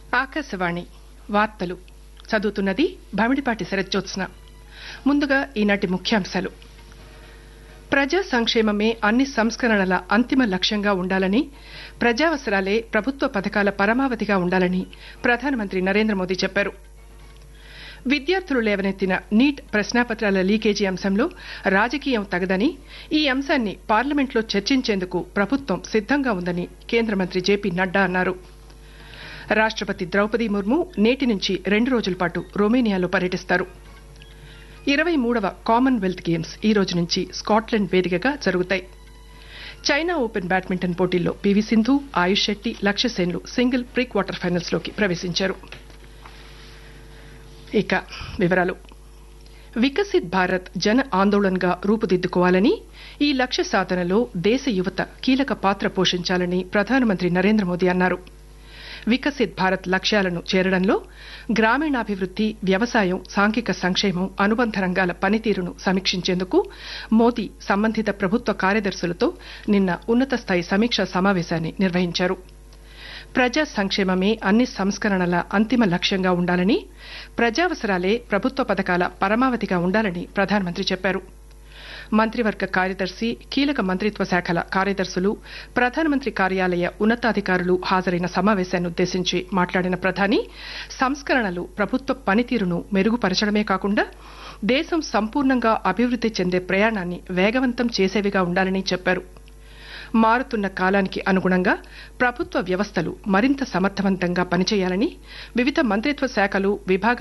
ఆకాశవాణి వార్తలు చదువుతున్నది భమిడిపాటి శరజ్జోత్స్న ముందుగా ఈనాటి ముఖ్యాంశాలు ప్రజా సంక్షేమమే అన్ని సంస్కరణల అంతిమ లక్ష్యంగా ఉండాలని ప్రజావసరాలే ప్రభుత్వ పథకాల పరమావధిగా ఉండాలని ప్రధానమంత్రి నరేంద్ర మోదీ చెప్పారు విద్యార్థులు లేవనెత్తిన నీట్ ప్రశ్నాపత్రాల లీకేజీ అంశంలో రాజకీయం తగదని ఈ అంశాన్ని పార్లమెంట్లో చర్చించేందుకు ప్రభుత్వం సిద్దంగా ఉందని కేంద్ర మంత్రి జేపీ నడ్డా అన్నారు రాష్టపతి ద్రౌపది ముర్ము నేటి నుంచి రెండు రోజుల పాటు రొమేనియాలో పర్యటిస్తారు ఇరవై మూడవ కామన్వెల్త్ గేమ్స్ ఈ రోజు నుంచి స్కాట్లాండ్ వేదికగా జరుగుతాయి చైనా ఓపెన్ బ్యాడ్మింటన్ పోటీల్లో పివి సింధు ఆయుష్ శెట్టి లక్ష్య సేన్లు సింగిల్ ప్రీ క్వార్టర్ ఫైనల్స్ లోకి ప్రవేశించారు ఇక వివరాలు వికసిత్ భారత్ జన ఆందోళన్గా రూపుదిద్దుకోవాలని ఈ లక్ష్య సాధనలో దేశ యువత కీలక పాత్ర పోషించాలని ప్రధానమంత్రి నరేంద్ర మోదీ అన్నారు వికసిత్ భారత్ లక్ష్యాలను చేరడంలో గ్రామీణాభివృద్ది వ్యవసాయం సాంఘిక సంక్షేమం అనుబంధ రంగాల పనితీరును సమీక్షించేందుకు మోదీ సంబంధిత ప్రభుత్వ కార్యదర్శులతో నిన్న ఉన్నత స్థాయి సమీక్షా సమావేశాన్ని నిర్వహించారు ప్రజా సంక్షేమమే అన్ని సంస్కరణల అంతిమ లక్ష్యంగా ఉండాలని ప్రజావసరాలే ప్రభుత్వ పథకాల పరమావధిగా ఉండాలని ప్రధానమంత్రి చెప్పారు మంత్రివర్గ కార్యదర్శి కీలక మంత్రిత్వ శాఖల కార్యదర్శులు ప్రధానమంత్రి కార్యాలయ ఉన్నతాధికారులు హాజరైన సమావేశాన్ని ఉద్దేశించి మాట్లాడిన ప్రధాని సంస్కరణలు ప్రభుత్వ పనితీరును మెరుగుపరచడమే కాకుండా దేశం సంపూర్ణంగా అభివృద్ది చెందే ప్రయాణాన్ని వేగవంతం చేసేవిగా ఉండాలని చెప్పారు మారుతున్న కాలానికి అనుగుణంగా ప్రభుత్వ వ్యవస్థలు మరింత సమర్థవంతంగా పనిచేయాలని వివిధ మంత్రిత్వ శాఖలు విభాగాల